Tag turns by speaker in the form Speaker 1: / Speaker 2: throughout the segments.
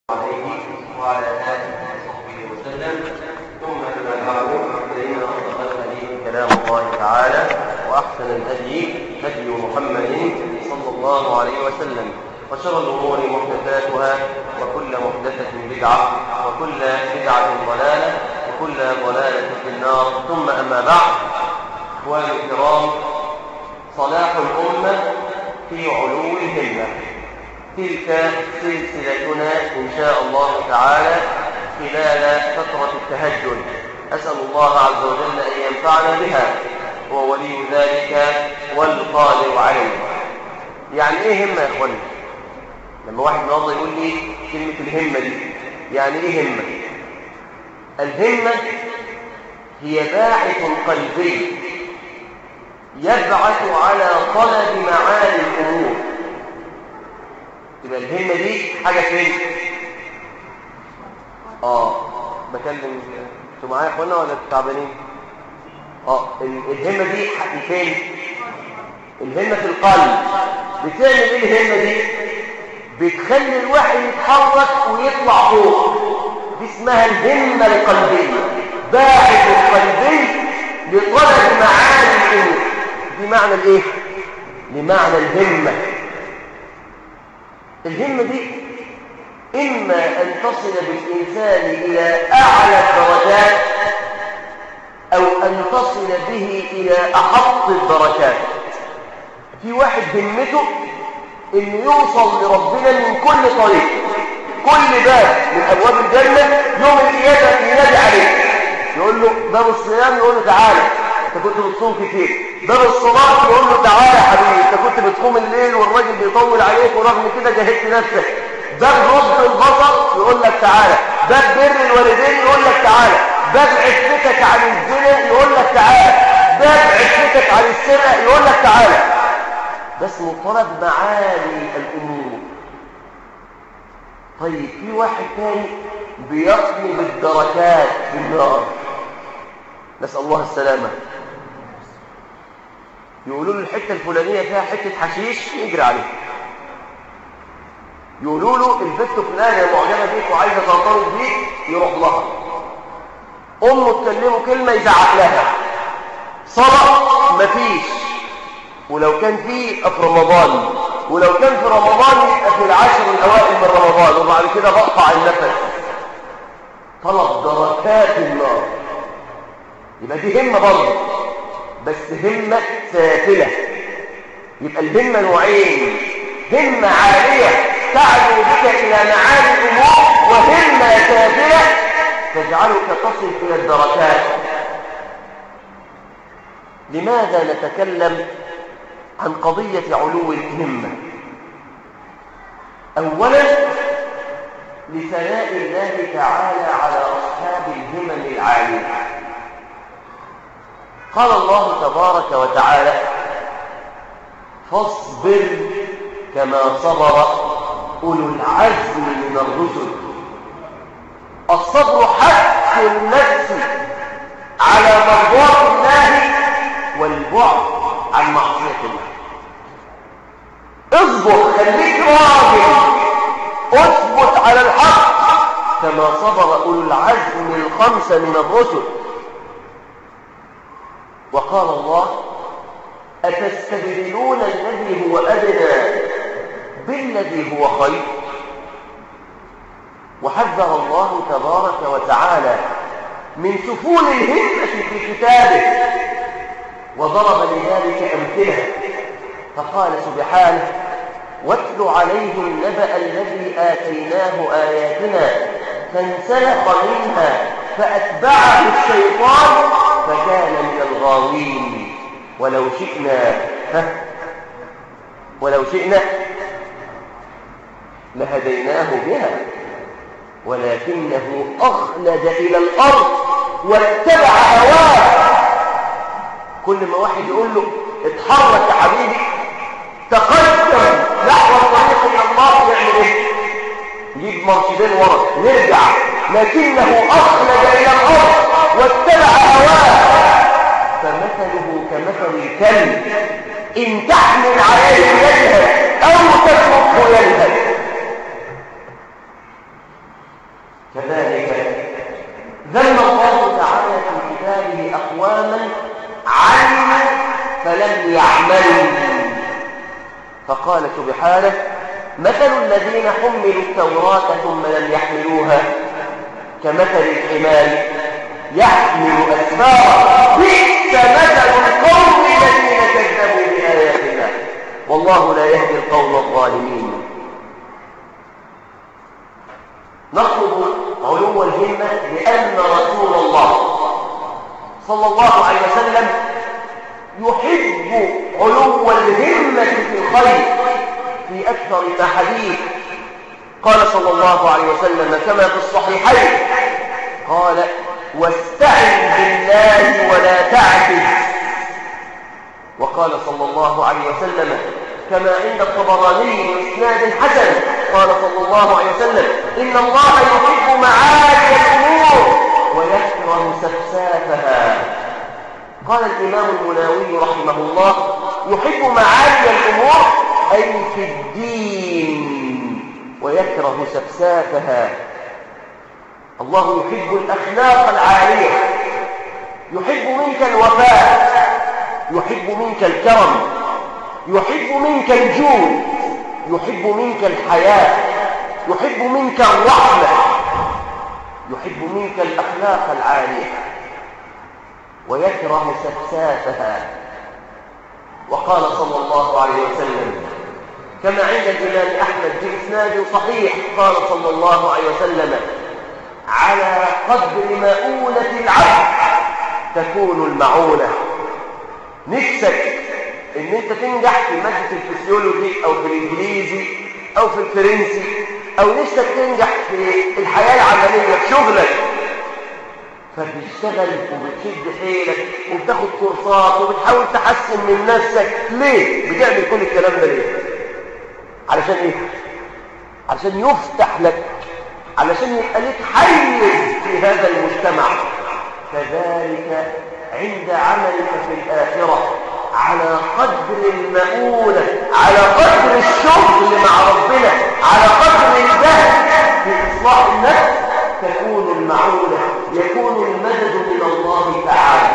Speaker 1: عليه وعلى آله وصحبه وسلم ثم أما بعد فإن أصدق الحديث كلام الله تعالى وأحسن الهدي هدي محمد صلى الله عليه وسلم وشر الأمور محدثاتها وكل محدثة بدعة وكل بدعة ضلالة وكل ضلالة في النار ثم أما بعد إخواني الكرام صلاح الأمة في علو الهمة تلك سلسلتنا إن شاء الله تعالى خلال فترة التهجد أسأل الله عز وجل أن ينفعنا بها هو ولي ذلك والقادر عليه يعني إيه همة يا إخواني لما واحد من الله يقول لي كلمة الهمة دي يعني إيه همة الهمة هي باعث قلبي يبعث على طلب معاني الأمور تبقى الهمة دي حاجة فين؟ اه بكلم انتوا معايا يا اخوانا ولا تعبانين؟ اه الهمة دي فين؟ الهمة في القلب بتعمل ايه الهمة دي؟ بتخلي الواحد يتحرك ويطلع فوق دي اسمها الهمة القلبية باعث القلبي لطلب معاني الامور دي معنى الايه؟ لمعنى الهمة الهمة دي إما أن تصل بالإنسان إلى أعلى الدرجات أو أن تصل به إلى أحط الدرجات في واحد همته إنه يوصل لربنا من كل طريق كل باب من أبواب الجنة يوم القيامة ينادي عليه يقول له باب الصيام يقول له تعالى انت كنت بتصوم كتير باب الصلاة يقول له تعالى يا حبيبي انت كنت بتقوم الليل والراجل بيطول عليك ورغم كده جهدت نفسك باب رشد البصر يقول لك تعالى باب بر الوالدين يقول لك تعالى باب عفتك عن الزنا يقول لك تعالى باب عفتك عن السرقة يقول لك تعالى ده اسمه طلب معالي الامور طيب في واحد تاني بيطلب الدركات في النار نسأل الله السلامة يقولوا له الحتة الفلانية فيها حتة حشيش يجري عليه يقولوا له البت فلانة معجبة بيك وعايزة تنطلق بيك يروح لها أمه تكلمه كلمة يزعق لها صلاة مفيش ولو كان في في رمضان ولو كان في رمضان يبقى في العشر الأوائل من رمضان وبعد كده بقطع النفس طلب دركات النار يبقى دي همة برضه بس همة سافلة يبقى الهمة نوعين همة عالية تعلو بك إلى معاني الأمور وهمة سافلة تجعلك تصل إلى الدركات لماذا نتكلم عن قضية علو الهمة أولا لثناء الله تعالى على أصحاب الهمم العالية قال الله تبارك وتعالى فاصبر كما صبر أولو العزم من الرسل الصبر حث النفس على مرضات الله والبعد عن معصية الله اصبر خليك راجل اثبت على الحق كما صبر أولو العزم الخمسة من الرسل وقال الله أتستبدلون الذي هو أدنى بالذي هو خير وحذر الله تبارك وتعالى من سفول الهمة في كتابه وضرب لذلك أمثلة فقال سبحانه واتل عليهم نبأ الذي آتيناه آياتنا فانسلخ منها فأتبعه الشيطان فكان من الغاوين ولو شئنا ها ولو شئنا لهديناه بها ولكنه أخلد إلى الأرض واتبع هواه كل ما واحد يقول له اتحرك يا حبيبي تقدم نحو الطريق إلى الله يعمل ايه؟ يجيب مرشدين ورا نرجع لكنه أخلد إلى الأرض واتبع هواه فمثله كمثل الكلب إن تحمل عليه يلهث أو تتركه يلهث كذلك ذم الله تعالى في كتابه أقواما علموا فلم يعملوا فقال سبحانه مثل الذين حملوا التوراة ثم لم يحملوها كمثل الحمار يحمل أسفارا بئس مثل القوم الذين كذبوا بآيات الله والله لا يهدي القوم الظالمين نطلب علو الهمة لأن رسول الله صلى الله عليه وسلم يحب علو الهمة في الخير في أكثر الأحاديث قال صلى الله عليه وسلم كما في الصحيحين قال واستعن بالله ولا تعجز وقال صلى الله عليه وسلم كما عند الطبراني بإسناد حسن قال صلى الله عليه وسلم إن الله يحب معالي الأمور ويكره سفسافها قال الإمام المناوي رحمه الله يحب معالي الأمور أي في الدين ويكره سفسافها الله يحب الأخلاق العالية يحب منك الوفاء يحب منك الكرم يحب منك الجود يحب منك الحياة يحب منك الرحمة يحب منك الأخلاق العالية ويكره سفسافها وقال صلى الله عليه وسلم كما عند الإمام أحمد بإسناد صحيح قال صلى الله عليه وسلم على قدر مؤونة العبد تكون المعونة نفسك ان انت تنجح في مادة الفسيولوجي او في الانجليزي او في الفرنسي او نفسك تنجح في الحياة العملية في شغلك فبتشتغل وبتشد حيلك وبتاخد كورسات وبتحاول تحسن من نفسك ليه؟ بتعمل كل الكلام ده ليه؟ علشان ايه؟ علشان يفتح لك علشان يبقى لك حيز في هذا المجتمع كذلك عند عملك في الآخرة على قدر المؤونة على قدر الشغل مع ربنا على قدر الجهد في إصلاح النفس تكون المعونة يكون المدد من الله تعالى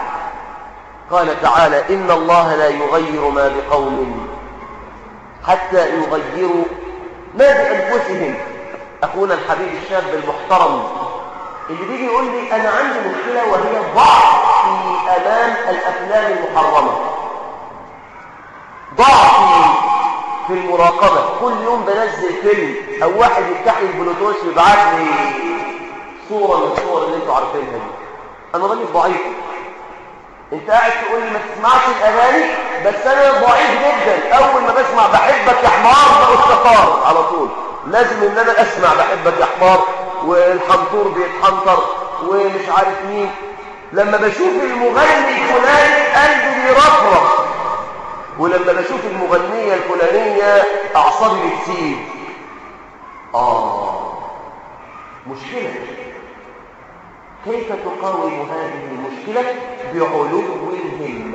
Speaker 1: قال تعالى إن الله لا يغير ما بقوم حتى يغيروا ما بأنفسهم أخونا الحبيب الشاب المحترم اللي بيجي يقول لي أنا عندي مشكلة وهي ضعف في أمام الأفلام المحرمة ضعفي في المراقبة كل يوم بنزل فيلم أو واحد يفتح لي البلوتوث ويبعت لي صورة من الصور اللي انتوا عارفينها دي أنا راجل ضعيف انت قاعد تقول لي ما تسمعش الأغاني بس أنا ضعيف جدا أول ما بسمع بحبك يا حمار بأستقار على طول لازم ان انا اسمع بحبك يا حمار والحنطور بيتحنطر ومش عارف مين لما بشوف المغني الفلاني قلبي بيرفرف ولما بشوف المغنية الفلانية اعصابي بتسيب اه مشكلة كيف تقاوم هذه المشكلة بعلو الهمة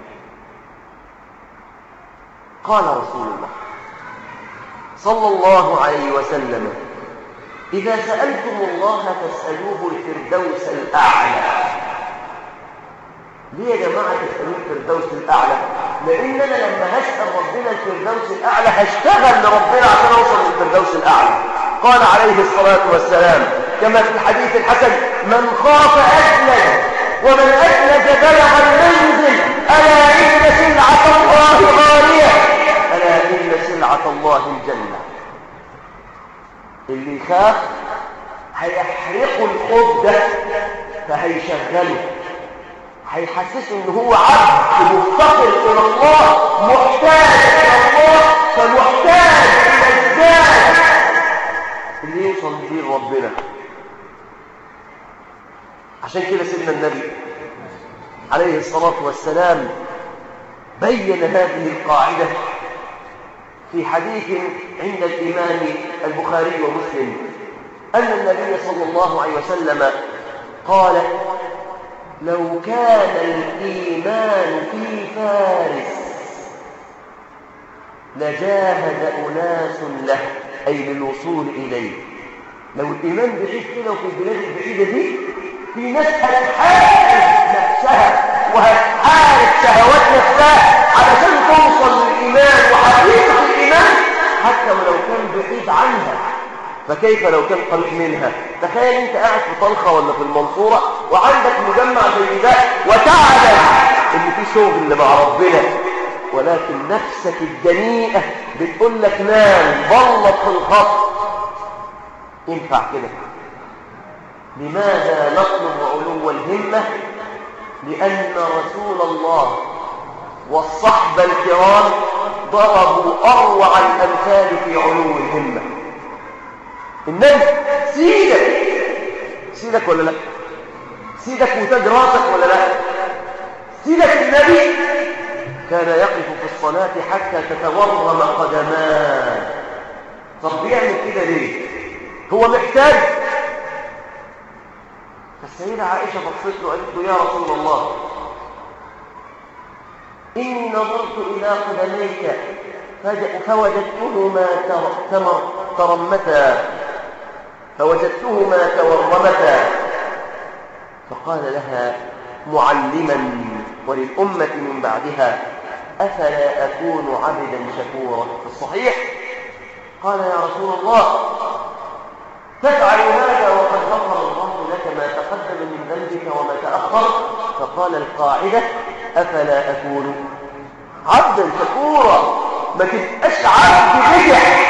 Speaker 1: قال رسول الله صلى الله عليه وسلم إذا سألتم الله فاسألوه الفردوس الأعلى ليه يا جماعة تسألوه الفردوس الأعلى لأن أنا لما هسأل ربنا الفردوس الأعلى هشتغل لربنا عشان أوصل للفردوس الأعلى قال عليه الصلاة والسلام كما في الحديث الحسن من خاف أجلج ومن أجلج بلغ المنزل ألا إن سلعة الله غالية ألا إن سلعة الله الجنة اللي يخاف هيحرقه الخوف ده فهيشغله هيحسسه ان هو عبد مفتقر الى الله محتاج الى الله فمحتاج الى الذات اللي يوصل بيه لربنا عشان كده سيدنا النبي عليه الصلاه والسلام بين هذه القاعده في حديث عند الإمام البخاري ومسلم أن النبي صلى الله عليه وسلم قال لو كان الإيمان في فارس لجاهد أناس له أي للوصول إليه لو الإيمان بعيد كده وفي البلاد البعيدة دي في ناس هتحارب نفسها وهتحارب شهوات نفسها علشان توصل للإيمان وحقيقة الإيمان حتى ولو كان بعيد عنها فكيف لو كان قريب منها تخيل انت قاعد في طلخة ولا في المنصورة وعندك مجمع زي ده وتعلم ان في شغل مع ربنا ولكن نفسك الدنيئة بتقول لك نام بلط في الخط ينفع كده لماذا نطلب علو الهمة لأن رسول الله والصحبة الكرام ضربوا أروع الأمثال في علو الهمة النبي سيدك سيدك ولا لا سيدك وتاج راسك ولا لا سيدك النبي كان يقف في الصلاة حتى تتورم قدماه طب بيعمل كده ليه هو محتاج فالسيدة عائشة بصت له قالت له يا رسول الله إني نظرت إلى قدميك فوجدتهما ترمتا فوجدتهما تورمتا فقال لها معلما وللأمة من بعدها أفلا أكون عبدا شكورا في الصحيح قال يا رسول الله تفعل هذا وقد غفر الله لك ما تقدم من ذنبك وما تأخر فقال القاعدة أفلا أكون عبدا شكورا ما تبقاش عبد بجح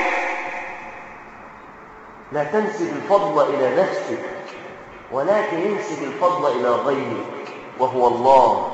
Speaker 1: لا تنسب الفضل إلى نفسك ولكن انسب الفضل إلى غيرك وهو الله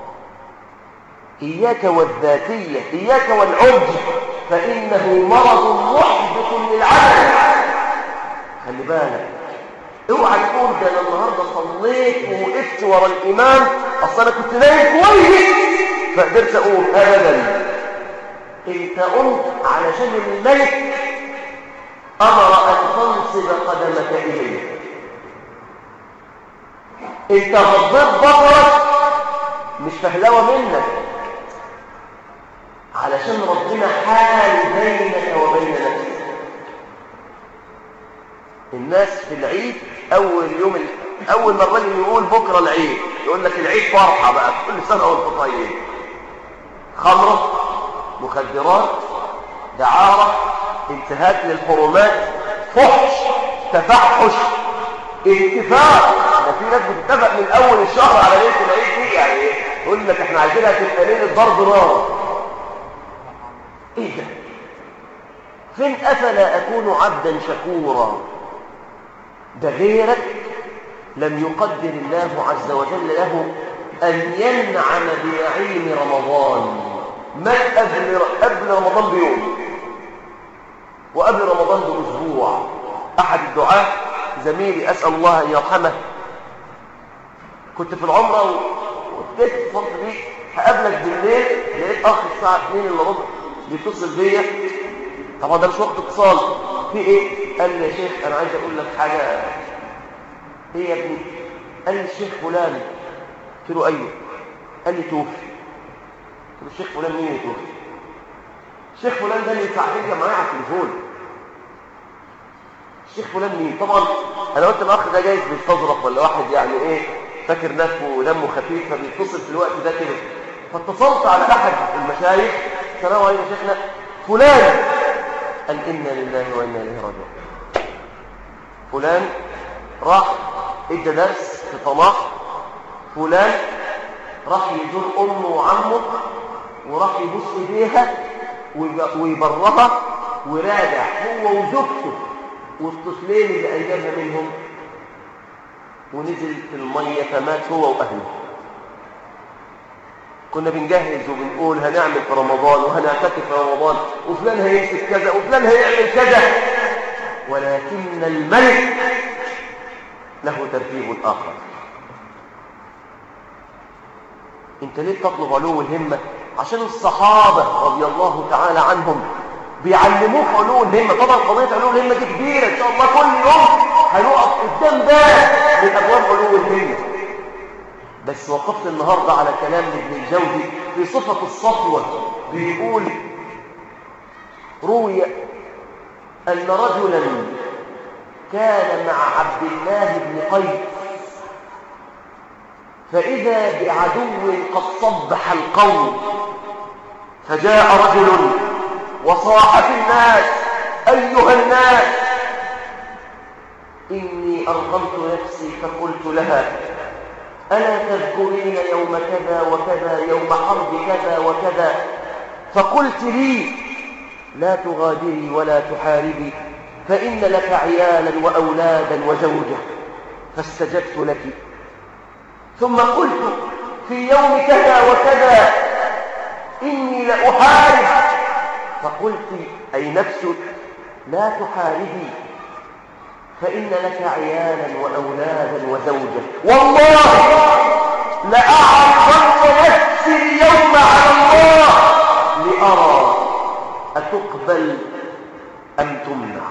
Speaker 1: إياك والذاتية إياك والعجب فإنه مرض محبط للعمل خلي بالك اوعى تقول ده انا النهارده صليت ووقفت ورا الامام اصل انا كنت نايم كويس فقدرت اقوم ابدا انت قمت علشان الملك امر ان تنصب قدمك اليه انت غضيت بصرك مش فهلوه منك علشان ربنا حال بينك وبين نفسك الناس في العيد اول يوم ال... اول ما الراجل يقول بكره العيد يقول لك العيد فرحه بقى كل سنه وانت طيب خمره مخدرات دعاره انتهاك للحرمات فحش تفحش اتفاق ده في ناس بتتفق من اول الشهر على ليله العيد دي يعني يقول لك احنا عايزينها تبقى ليله ضرب نار ايه ده فين افلا اكون عبدا شكورا ده غيرك لم يقدر الله عز وجل له أن ينعم بنعيم رمضان ما قبل قبل رمضان بيوم وقبل رمضان بأسبوع أحد الدعاة زميلي أسأل الله أن يرحمه كنت في العمرة وابتدت اتصلت بيه هقابلك بالليل لقيت أخ الساعة 2 إلا ربع بيتصل بيا طبعا ده مش وقت اتصال في ايه قال لي يا شيخ انا عايز اقول لك حاجه ايه يا ابني قال لي الشيخ فلان قلت له ايوه قال لي توفي قلت له الشيخ فلان مين يتوفي الشيخ فلان ده اللي ساعتين كان معايا على التليفون الشيخ فلان مين طبعا انا قلت الاخ ده جايز بيستظرف ولا واحد يعني ايه فاكر نفسه ودمه خفيف فبيتصل في الوقت ده كده فاتصلت على احد المشايخ السلام عليكم يا شيخنا فلان قال إنا لله وإنا إليه راجعون فلان راح ادى درس في طماح فلان راح يزور أمه وعمه وراح يبص إيديها ويبرها وراجع هو وزوجته والطفلين اللي أنجبها منهم ونزل في المية فمات هو وأهله كنا بنجهز وبنقول هنعمل في رمضان وهنعتكف في رمضان وفلان هيمسك كذا وفلان هيعمل كذا ولكن الملك له ترتيب آخر انت ليه تطلب علو الهمة عشان الصحابة رضي الله تعالى عنهم بيعلموك علو الهمة طبعا قضية علو الهمة دي كبيرة ان شاء الله كل يوم هنقف قدام باب من ابواب علو الهمة بس وقفت النهاردة على كلام ابن الجوزي في صفة الصفوة بيقول روي أن رجلا كان مع عبد الله بن قيس فإذا بعدو قد صبح القوم فجاء رجل وصاح في الناس أيها الناس إني أرغمت نفسي فقلت لها ألا تذكرين يوم كذا وكذا يوم حرب كذا وكذا فقلت لي لا تغادري ولا تحاربي فإن لك عيالا وأولادا وزوجة فاستجبت لك ثم قلت في يوم كذا وكذا إني لأحارب فقلت أي نفسك لا تحاربي فإن لك عيالا وأولادا وزوجة والله لأعرضن نفسي اليوم على الله لأرى أتقبل أم تمنع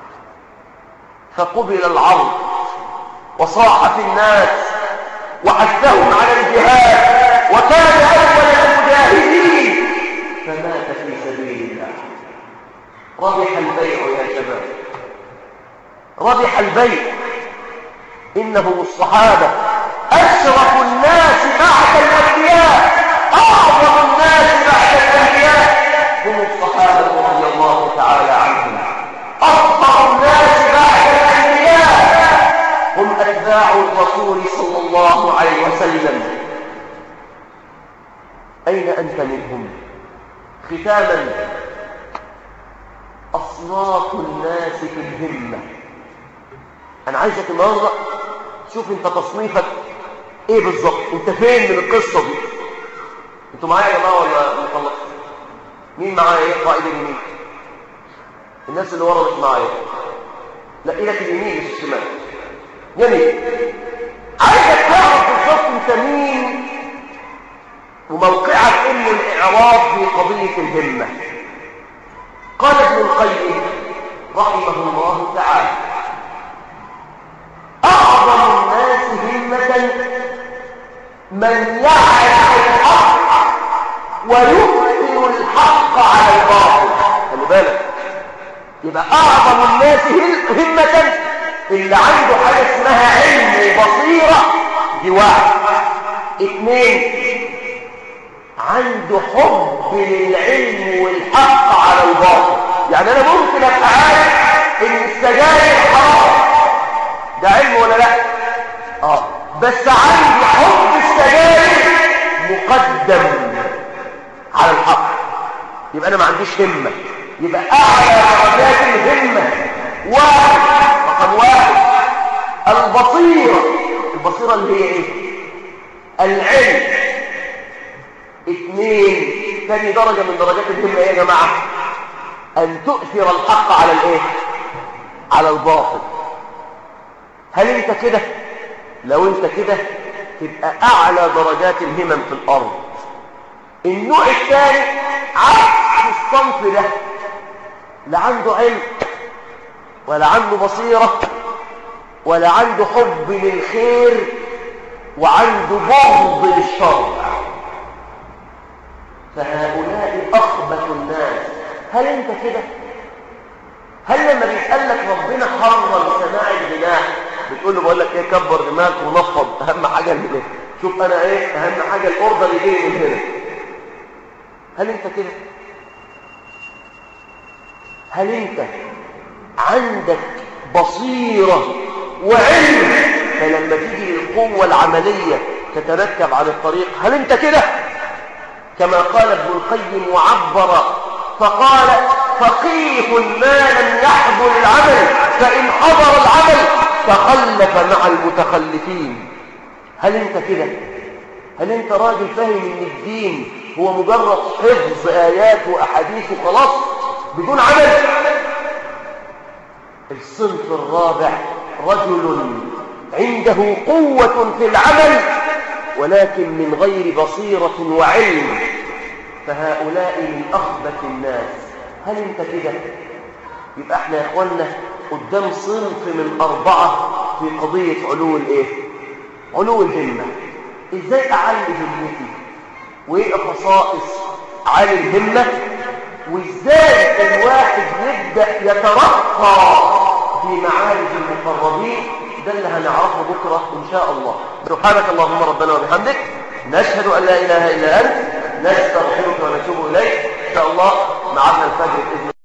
Speaker 1: فقبل العرض وصاح في الناس وحثهم على الجهاد وكان أول المجاهدين فمات في سبيل الله ربح البيع يا شباب ربح البيع إنهم الصحابة أشرف الناس بعد الأنبياء أعظم الناس بعد الأنبياء هم الصحابة رضي الله تعالى عنهم أفضل الناس بعد الأنبياء هم أتباع الرسول صلى الله عليه وسلم أين أنت منهم ختاما أصناف الناس في الهمة أنا عايزك النهاردة شوف أنت تصنيفك إيه بالظبط أنت فين من القصة دي أنتوا معايا يا جماعة ولا مخلص مين معايا إيه قائد اليمين الناس اللي ورا مش معايا لا إيدك اليمين مش الشمال يمين عايزك تعرف بالظبط أنت مين وموقعك إنه الإعراض في قضية الهمة قال ابن القيم رحمه الله تعالى أعظم الناس همة من يعرف الحق ويؤثر الحق على الباطل خلي بالك يبقى أعظم الناس همة اللي عنده حاجة اسمها علم وبصيرة دي واحد اثنين عنده حب للعلم والحق على الباطل يعني انا ممكن ابقى عارف ان السجاير حرام ده علم ولا لا اه بس عندي حب السجاير مقدم على الحق يبقى انا ما عنديش همه يبقى اعلى درجات الهمه واحد رقم واحد البصيره البصيره اللي هي ايه العلم اثنين ثاني درجة من درجات الهمة ايه يا جماعة ان تؤثر الحق على الايه على الباطل هل انت كده لو انت كده تبقى اعلى درجات الهمم في الارض النوع الثاني عكس الصنف ده لا عنده علم ولا عنده بصيرة ولا عنده حب للخير وعنده بغض للشر فهؤلاء أخبث الناس هل أنت كده؟ هل لما بيسألك ربنا حرم سماع الغناء بتقول له بقول لك ايه كبر دماغك ونفض اهم حاجه اللي شوف انا ايه اهم حاجه الاوردر اللي جاي من هنا هل انت كده هل انت عندك بصيره وعلم فلما تيجي القوه العمليه تتركب على الطريق هل انت كده كما قال ابن القيم وعبر فقال فقيه ما لم يحضر العمل فإن حضر العمل تخلف مع المتخلفين هل انت كده هل انت راجل فاهم ان الدين هو مجرد حفظ آيات وأحاديث وخلاص بدون عمل الصنف الرابع رجل عنده قوة في العمل ولكن من غير بصيرة وعلم فهؤلاء من أخبث الناس هل انت كده يبقى احنا يا اخوانا قدام صنف من أربعة في قضية علو الايه علو الهمة ازاي اعلي همتي وايه خصائص عالي الهمة وازاي الواحد يبدأ يترقى في معارج المقربين ده اللي هنعرفه بكرة إن شاء الله سبحانك اللهم ربنا وبحمدك نشهد أن لا إله إلا أنت نستغفرك ونتوب إليك إن شاء الله معنا الفجر بإذن